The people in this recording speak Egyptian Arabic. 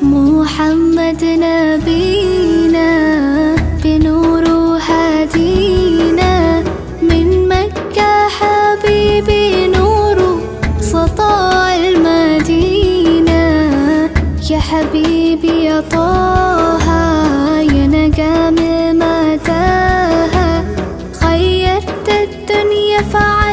محمد نبينا بنور هدينا من مكة حبيبي نور سطاع المدينة يا حبيبي يا طه يا نجم متاهة خيرت الدنيا فعلا